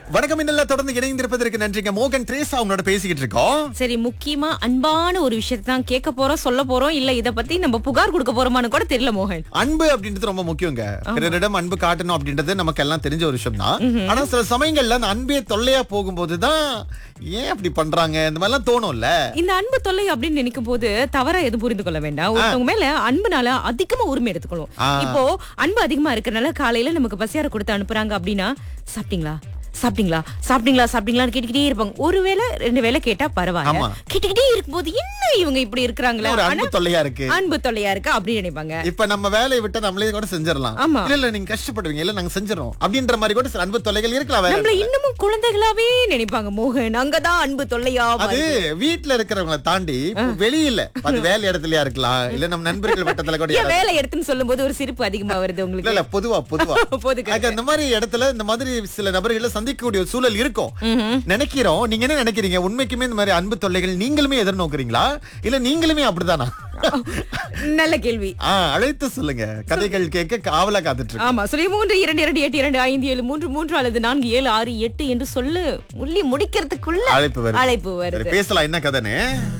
வணக்கம் இன்னல்ல தொடர்ந்து இணைந்திருப்பதற்கு நன்றிங்க மோகன் ட்ரேஸ் அவங்களோட பேசிக்கிட்டு இருக்கோம் சரி முக்கியமா அன்பான ஒரு விஷயத்தை தான் கேட்க போறோம் சொல்ல போறோம் இல்ல இத பத்தி நம்ம புகார் கொடுக்க போறோமான்னு கூட தெரியல மோகன் அன்பு அப்படின்றது ரொம்ப முக்கியங்க பிறரிடம் அன்பு காட்டணும் அப்படின்றது நமக்கு எல்லாம் தெரிஞ்ச ஒரு விஷயம் தான் ஆனா சில சமயங்கள்ல அந்த அன்பே தொல்லையா போகும்போதுதான் ஏன் அப்படி பண்றாங்க இந்த மாதிரிலாம் தோணும்ல இந்த அன்பு தொல்லை அப்படின்னு நினைக்கும் போது தவறா எதுவும் புரிந்து கொள்ள வேண்டாம் ஒருத்தவங்க மேல அன்புனால அதிகமா உரிமை எடுத்துக்கணும் ஆ. இப்போ அன்பு அதிகமா இருக்கறனால காலையில நமக்கு பசியார கொடுத்து அனுப்புறாங்க அப்படின்னா சாப்பிட்டீங்களா சாப்பிட்டீங்களா சாப்பிட்டீங்களா சாப்பிட்டீங்களான்னு கேட்டுக்கிட்டே இருப்பாங்க ஒருவேளை ரெண்டு வேளை கேட்டா பரவாயில்ல ஆமா. கேட்டுக்கிட்டே இருக்கும்போது என்ன இவங்க இப்படி இருக்கிறாங்களே ஒரு அன்பு ஆனா, தொல்லையா இருக்கு அன்பு தொல்லையா இருக்கு அப்படின்னு நினைப்பாங்க இப்ப நம்ம வேலையை விட்டு நம்மளே கூட செஞ்சிடலாம் ஆமா. இல்ல இல்ல நீங்க கஷ்டப்படுவீங்க இல்ல நாங்க செஞ்சிடறோம் அப்படின்ற மாதிரி கூட சில அன்பு தொல்லைகள் இருக்கலாம் வேற நம்மள இன்னமும் குழந்தைகளாவே நினைப்பாங்க மோகன் அங்கதான் அன்பு தொல்லையா அது வீட்ல இருக்கிறவங்கள தாண்டி இப்ப வெளியில அது வேலை இடத்துலயா இருக்கலாம் இல்ல நம்ம நண்பர்கள் வட்டத்துல கூட ஏன் யாராவது- வேலை எடுத்துன்னு சொல்லும்போது ஒரு சிரிப்பு அதிகமா வருது இல்ல உங்களுக்கு இல்ல பொதுவா பொதுவா பொதுக்கு அது அந்த மாதிரி இடத்துல இந்த மாதிரி சில நபர்களை சந்திக்கக்கூடிய ஒரு சூழல் இருக்கும் நினைக்கிறோம் நீங்க என்ன நினைக்கிறீங்க உண்மைக்குமே இந்த மாதிரி அன்பு தொல்லைகள் நீங்களுமே எதிர்நோக்குறீங்களா இல்ல நீங்களுமே அப்படிதானா நல்ல கேள்வி ஆ, அழைத்து சொல்லுங்க கதைகள் கேட்க காவலா காத்துட்டு இருக்கோம். ஆமா சொல்லி மூன்று இரண்டு இரண்டு எட்டு இரண்டு ஐந்து ஏழு மூன்று மூன்று அல்லது நான்கு ஏழு ஆறு எட்டு என்று சொல்லு உள்ளி முடிக்கிறதுக்குள்ள அழைப்பு வருது அழைப்பு வருது சரி, பேசலாம் என்ன கதைன்னு